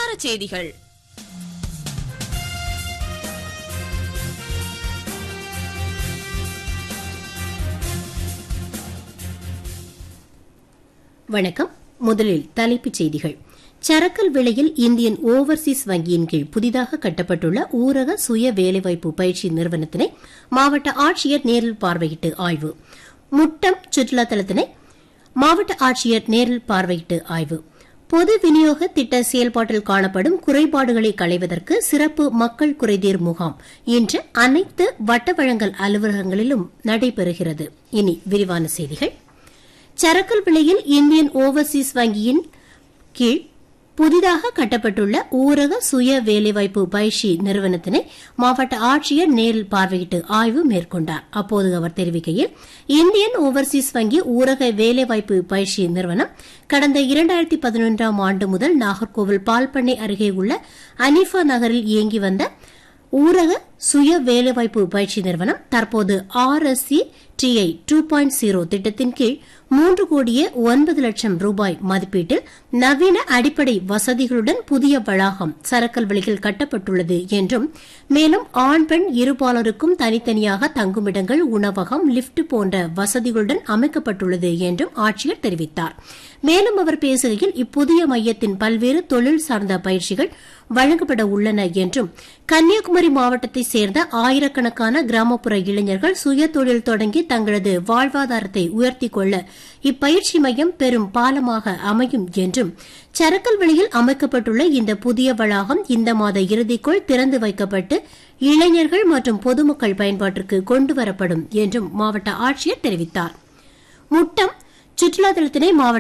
வட்டார செய்திகள் வணக்கம் முதலில் தலைப்புச் செய்திகள் சரக்கல் விலையில் இந்தியன் ஓவர்சீஸ் வங்கியின் கீழ் புதிதாக கட்டப்பட்டுள்ள ஊரக சுய வேலைவாய்ப்பு பயிற்சி நிறுவனத்தினை மாவட்ட ஆட்சியர் நேரில் பார்வையிட்டு ஆய்வு முட்டம் சுற்றுலா தலத்தினை மாவட்ட ஆட்சியர் நேரில் பார்வையிட்டு ஆய்வு பொது விநியோக திட்ட செயல்பாட்டில் காணப்படும் குறைபாடுகளை களைவதற்கு சிறப்பு மக்கள் குறைதீர் முகாம் இன்று அனைத்து வட்ட வழங்கல் அலுவலகங்களிலும் நடைபெறுகிறது இனி விரிவான செய்திகள் சரக்கல் விலையில் இந்தியன் ஓவர்சீஸ் வங்கியின் கீழ் புதிதாக கட்டப்பட்டுள்ள ஊரக சுய வேலைவாய்ப்பு பயிற்சி நிறுவனத்தினை மாவட்ட ஆட்சியர் நேரில் பார்வையிட்டு ஆய்வு மேற்கொண்டார் அப்போது அவர் தெரிவிக்கையில் இந்தியன் ஓவர்சீஸ் வங்கி ஊரக வேலைவாய்ப்பு பயிற்சி நிறுவனம் கடந்த இரண்டாயிரத்தி பதினொன்றாம் ஆண்டு முதல் நாகர்கோவில் பால்பண்ணை அருகே உள்ள அனிஃபா நகரில் இயங்கி வந்த ஊரக சுய வேலைவாய்ப்பு பயிற்சி நிறுவனம் தற்போது RSC DI two point zero திட்டத்தின் கீழ் மூன்று கோடியே ஒன்பது லட்சம் ரூபாய் மதிப்பீட்டில் நவீன அடிப்படை வசதிகளுடன் புதிய வளாகம் சரக்கல் விலையில் கட்டப்பட்டுள்ளது என்றும் மேலும் ஆண் பெண் இருபாலருக்கும் தனித்தனியாக தங்குமிடங்கள் உணவகம் லிப்ட் போன்ற வசதிகளுடன் அமைக்கப்பட்டுள்ளது என்றும் ஆட்சியர் தெரிவித்தார் மேலும் அவர் பேசுகையில் இப்புதிய மையத்தின் பல்வேறு தொழில் சார்ந்த பயிற்சிகள் வழங்கப்பட உள்ளன என்றும் கன்னியாகுமரி மாவட்டத்தை சேர்ந்த ஆயிரக்கணக்கான கிராமப்புற இளைஞர்கள் சுய தொழில் தொடங்கி தங்களது வாழ்வாதாரத்தை உயர்த்திக் கொள்ள இப்பயிற்சி மையம் பெரும் பாலமாக அமையும் என்றும் சரக்கல் வெளியில் அமைக்கப்பட்டுள்ள இந்த புதிய வளாகம் இந்த மாத இறுதிக்குள் திறந்து வைக்கப்பட்டு இளைஞர்கள் மற்றும் பொதுமக்கள் பயன்பாட்டிற்கு கொண்டுவரப்படும் என்றும் மாவட்ட ஆட்சியர் தெரிவித்தார் முட்டம் சுற்றுலா தலத்தினை மாவட்ட